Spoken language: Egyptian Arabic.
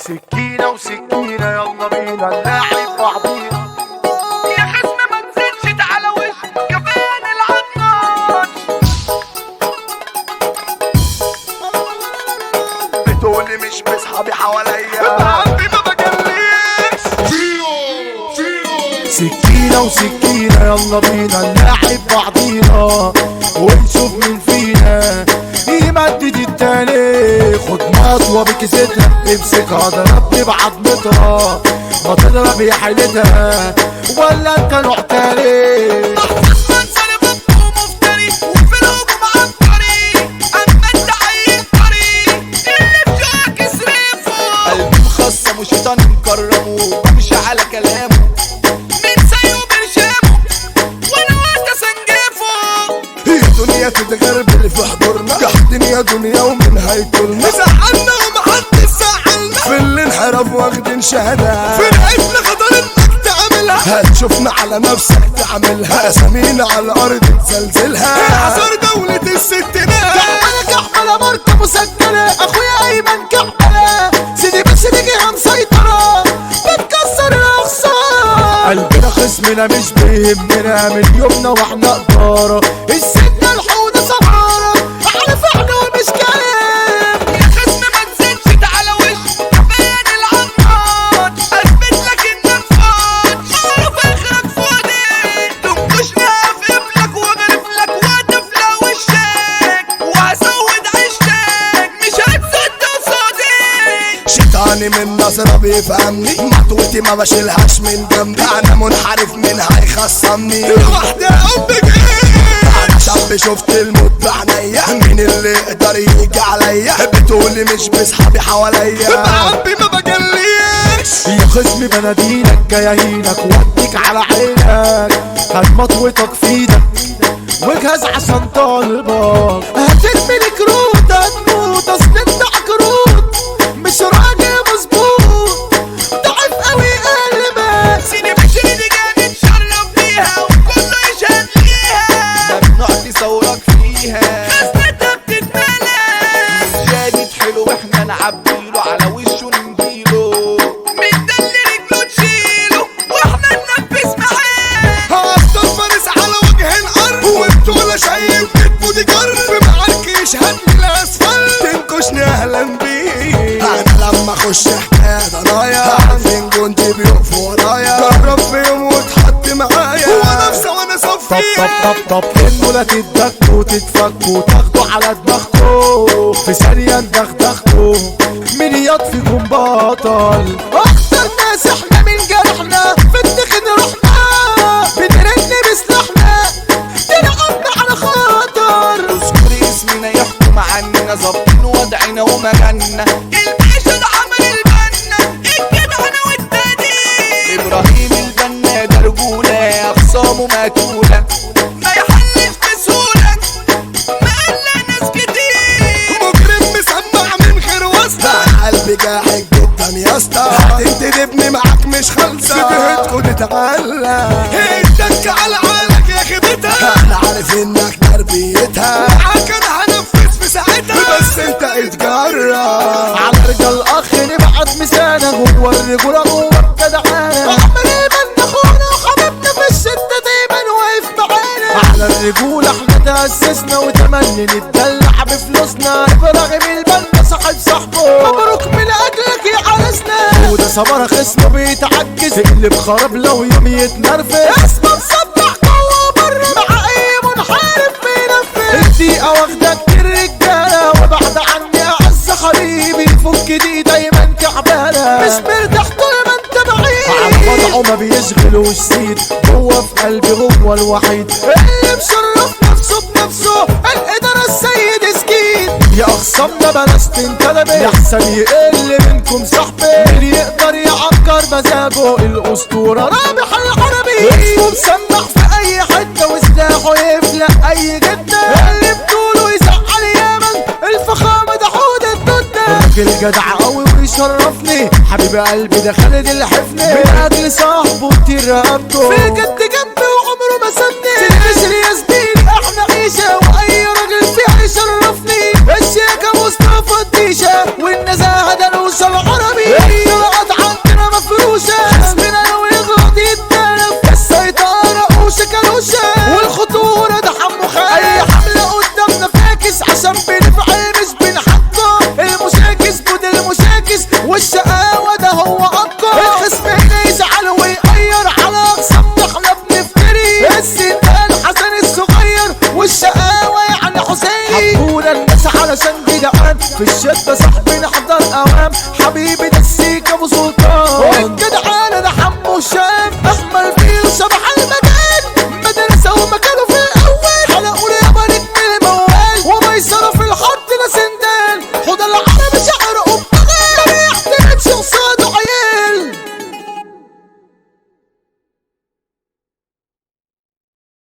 سكينة وسكينة يلا بينا نلاعب بعضينا يا خصم ما تزيدش تعالى وش كفاية العطاش بتقولي مش بصحابي حواليا عمي ما بجليش سكينة وسكينة يلا بينا نلاعب بعضينا ونشوف مين فينا يمدد التاني خد مطوة بكستها امسكها ضربني بعضمتها ما تضرب يا حيلتها ولا انت نوع تاني منساني بطه ومفتري وفي الهجوم عبقري اما انت عيل طري اللي في جواك يصرفه قلبي مخصم وشيطان مكرمه بمشي على كلامه من سيء برشامه وانا وقت اسنجفه هي دنيا تتغربل في حضورنا قاعدين يا دنيا ومن هيكلنا زعلنا ومحدش زعلنا في الانحراف واخدين شهادة في العيشنا خطر انك تعملها هتشوفنا على نفسك تعملها اسامينا على الارض تزلزلها حصر دولة الستينات كحملة كحملة ماركة مسجلة اخويا ايمن كحملة سيدي بس نيجي مسيطرة بتكسر الاغصان قلبنا خصمنا مش بيهمنا من يومنا واحنا قدارة السنة الحوضة سمارة على فعل ومش كلام يا خصم ما تزيدش تعالى وش كفاية العطاش اثبت لك انك فاض اعرف اخرك فاضي تنكشني هقفل لك واغرف لك وهتفلى وشك وهزود عيشتك مش هتصد قصادي شيطاني من نظرة بيفهمني مطوتي ما بشيلهاش من جنبي انا منحرف منها يخصمني واحدة امك ايه انا شاب شفت الموت بعينيا مين اللي يقدر يجي عليا بتقولي مش بصحابي حواليا عمي ما بجليش يا خصمي بناديلك جايينك وديك على عينك هات مطوتك في ايدك واجهز عشان طالبك هترمي لك رود هتموت اصل انت عكروت مش راجل مظبوط ضعيف قوي قلبك سيدي بشري دي جامد شرف بيها وكله يشهد ليها ممنوع تصورك فيها خزنتها بتتملى جادد حلو واحنا نعبيله على وشه نجيله من ده اللي رجله تشيله واحنا ننفذ معاه هفضل فارس على وجه الارض وانتوا ولا شايف كتبه دي جرب معارك يشهد لي الاسفل تنكشني اهلا بيك انا لما اخش حكايه ضنايا عارفين جندي بيقفوا ورايا جرب في يوم وتحط معايا وانا في ثواني طب طب صفيه طب طب انه لا تتدكوا وتتفكوا تاخدوا على دماغكوا في ثانية ندغدغكوا مين يطفيكم بطل اكتر ناس احنا من جرحنا في الدخن رحنا بنرن بسلاحنا تلعبنا على خاطر اذكر اسمنا يحكم عننا ظابطين وضعنا ومجالنا الباشا ده عمل البنا الجدع انا والتاني ابراهيم البنا ده رجوله اخصامه مقتوله ما يحلش بسهولة ما قال ناس كتير مجرم مسمع من غير واسطه قلبي جاحد جدا يا اسطى هتنتدبني معاك مش خالصة سيبهتكوا تتعلى الدك على عقلك يا خدتها انا عارف انك تربيتها معاك انا هنفذ في ساعتها بس انت اتجرى على رجال الاخ نبعت مسانة جوه الرجولة جوه الجدعانة احمد ايمن اخونا وحبيبنا في الشدة دايما واقف معانا على الرجولة احنا تأسسنا وتمني نتدلع بفلوسنا ابراهيم البنا صاحب صاحبه مبروك من اجلك يا عرسنا وده صبر خصمه بيتعجز تقلب خراب لو يوم يتنرفز اسمه مصدع جوه بره مع اي منحرف بينفذ الدقيقة واخدة كتير رجالة وبعد عني اعز حبيبي فك دي دايما كعبانة مش مرتاح طول ما انت بعيد على وضعه ما بيشغلوش سيد هو في قلبي هو الوحيد اللي مشرف نفسه بنفسه الإدارة السيد سكيد يا أخصامنا بلاش تنكلمي أحسن يقل منكم صاحبي اللي يقدر يعكر مزاجه الأسطورة رابح الحربي اسمه مسمع في أي حتة وسلاحه يفلق أي جدة اللي بطوله يزعل يامن الفخامة ده حود الدودة راجل جدع قوي ويشرفني حبيب قلبي ده خالد الحفني من أجل صاحبه كتير رقبته في جد جنبي وعمره ما سابني تلبس يا زميلي احنا عيشة وأي راجل فيها يشرفني الشيكة مصطفى الديشة والنزاهة ده نوصل عربي الحسين حبونا الناس علشان جدعان في الشدة صاحبي نحضر اوام حبيبي ده السيك ابو سلطان الجدعان